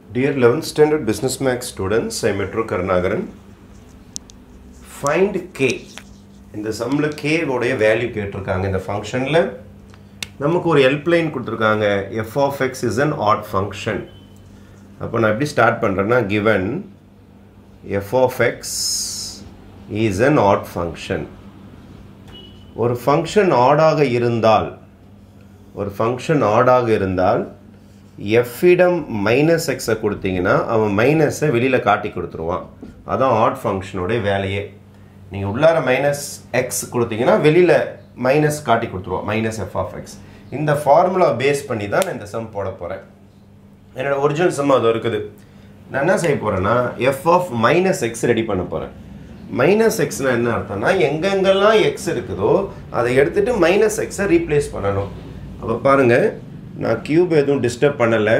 Dear 11th standard business max students, I am Metro Karnagaran. Find k. இந்த சம்மில் k உடைய value கேட்டிருக்காங்க இந்த ஃபங்க்ஷனில் நமக்கு ஒரு ஹெல்ப்லைன் கொடுத்துருக்காங்க F of X is an odd function அப்போ நான் எப்படி ஸ்டார்ட் பண்ணுறேன்னா given F of X is an odd function ஒரு ஃபங்க்ஷன் ஆடாக இருந்தால் ஒரு ஃபங்க்ஷன் ஆடாக இருந்தால் எஃப்பிடம் மைனஸ் எக்ஸை கொடுத்தீங்கன்னா அவன் மைனஸை வெளியில் காட்டி கொடுத்துருவான் அதான் ஆட் ஃபங்க்ஷனுடைய வேலையே நீங்கள் உள்ளார மைனஸ் எக்ஸ் கொடுத்தீங்கன்னா வெளியில் மைனஸ் காட்டி கொடுத்துருவோம் மைனஸ் எஃப் ஆஃப் எக்ஸ் இந்த ஃபார்முலா பேஸ் பண்ணி தான் நான் இந்த சம் போட போகிறேன் என்னோட ஒரிஜினல் சம் அது இருக்குது நான் என்ன செய்ய போகிறேன்னா F of minus X ready பண்ண போகிறேன் மைனஸ் எக்ஸ்னால் என்ன அர்த்தம்னா எங்கெங்கெல்லாம் எக்ஸ் இருக்குதோ அதை எடுத்துகிட்டு மைனஸ் எக்ஸை ரீப்ளேஸ் பண்ணணும் அப்போ பாருங்கள் நான் கியூப் எதுவும் டிஸ்டர்ப் பண்ணலை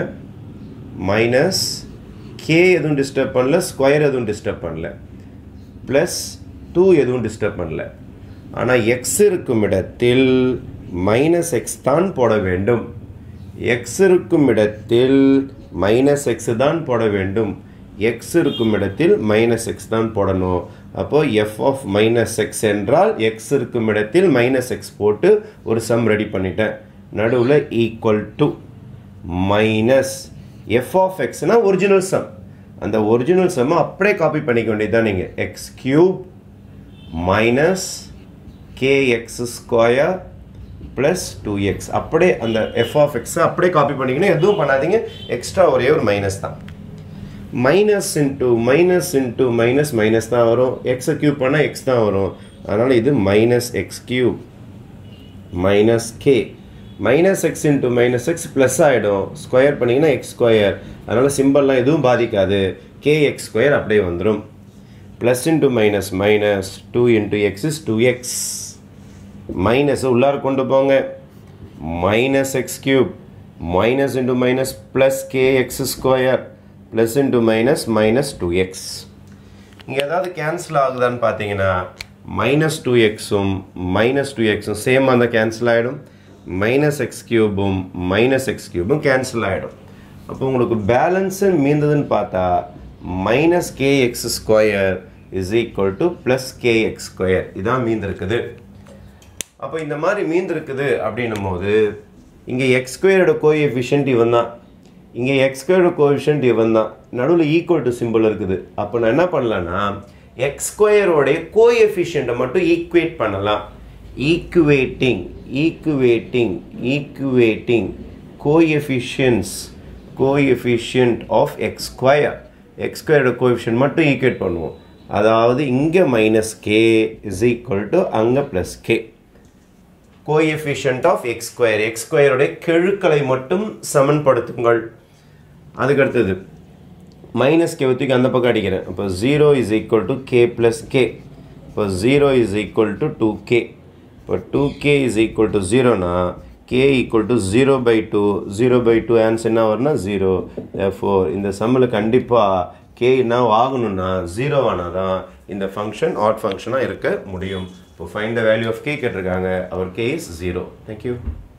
மைனஸ் கே எதுவும் டிஸ்டர்ப் பண்ணல ஸ்கொயர் எதுவும் டிஸ்டர்ப் பண்ணல ப்ளஸ் டூ எதுவும் டிஸ்டர்ப் பண்ணல ஆனால் எக்ஸ் இருக்கும் இடத்தில் மைனஸ் எக்ஸ் தான் போட வேண்டும் எக்ஸ் இருக்கும் இடத்தில் மைனஸ் எக்ஸ் தான் போட வேண்டும் எக்ஸ் இருக்கும் இடத்தில் மைனஸ் எக்ஸ் தான் போடணும் அப்போ எஃப் ஆஃப் மைனஸ் எக்ஸ் என்றால் எக்ஸ் இருக்கும் இடத்தில் மைனஸ் எக்ஸ் போட்டு ஒரு சம் ரெடி பண்ணிட்டேன் நடுவில் equal to minus F of எக்ஸ்னால் ஒரிஜினல் சம் அந்த ஒரிஜினல் சம்மை அப்படியே காப்பி பண்ணிக்க வேண்டியது தான் நீங்கள் x cube minus k x square plus two x அப்படியே அந்த எஃப் ஆஃப் எக்ஸை அப்படியே காப்பி பண்ணிக்கணும் எதுவும் பண்ணாதீங்க எக்ஸ்ட்ரா ஒரே ஒரு மைனஸ் தான் minus into minus into minus minus தான் வரும் எக்ஸை கியூப் பண்ணால் எக்ஸ் தான் வரும் அதனால் இது minus x cube minus k minus x into minus x plus ஆகிடும் ஸ்கொயர் பண்ணிங்கன்னா எக்ஸ் ஸ்கொயர் அதனால் சிம்பிள்லாம் எதுவும் பாதிக்காது கே எக்ஸ் ஸ்கொயர் அப்படியே வந்துடும் plus into minus minus two into x is two x minus உள்ளார கொண்டு போங்க minus x cube minus into minus plus k x square plus into minus minus two x இங்கே ஏதாவது கேன்சல் ஆகுதான்னு பார்த்தீங்கன்னா minus two எக்ஸும் மைனஸ் டூ எக்ஸும் சேமாக இருந்தால் கேன்சல் ஆகிடும் மைனஸ் எக்ஸ் கியூபும் மைனஸ் எக்ஸ் கியூபும் கேன்சல் ஆகிடும் அப்போ உங்களுக்கு பேலன்ஸு மீந்ததுன்னு பார்த்தா minus k x square is equal to plus k x square இதான் மீந்திருக்குது அப்போ இந்த மாதிரி மீந்திருக்குது அப்படின்னும் போது இங்கே எக்ஸ் ஸ்கொயரோட கோஎஃபிஷியன்ட் இவன் தான் இங்கே எக்ஸ் ஸ்கொயரோட கோஎஃபிஷியன்ட் இவன் தான் நடுவில் ஈக்குவல் டு சிம்பிள் இருக்குது அப்போ நான் என்ன பண்ணலான்னா எக்ஸ் ஸ்கொயரோடைய கோஎஃபிஷியண்ட்டை மட்டும் ஈக்குவேட் பண்ணலாம் equating equating equating coefficients coefficient of x square x ஸ்கொயரோட கோஎஃபிஷியன்ட் மட்டும் ஈக்குவேட் பண்ணுவோம் அதாவது இங்கே minus k is equal to அங்கே plus k coefficient of x square x ஸ்கொயருடைய கெழுக்களை மட்டும் சமன்படுத்துங்கள் அதுக்கு அடுத்தது மைனஸ் கே தூக்கி அந்த பக்கம் அடிக்கிறேன் இப்போ zero is equal to k plus k இப்போ zero is equal to two k இப்போ two k is equal to ஜீரோனா k equal to zero by two zero by two answer என்ன வரும்னா ஜீரோ ஃபோர் இந்த சம்மில் கண்டிப்பாக கே என்ன ஆகணும்னா ஜீரோ ஆனால் தான் இந்த ஃபங்க்ஷன் ஆட் ஃபங்க்ஷனாக இருக்க முடியும் இப்போ find the value of k கேட்டிருக்காங்க அவர் கே இஸ் ஜீரோ தேங்க்யூ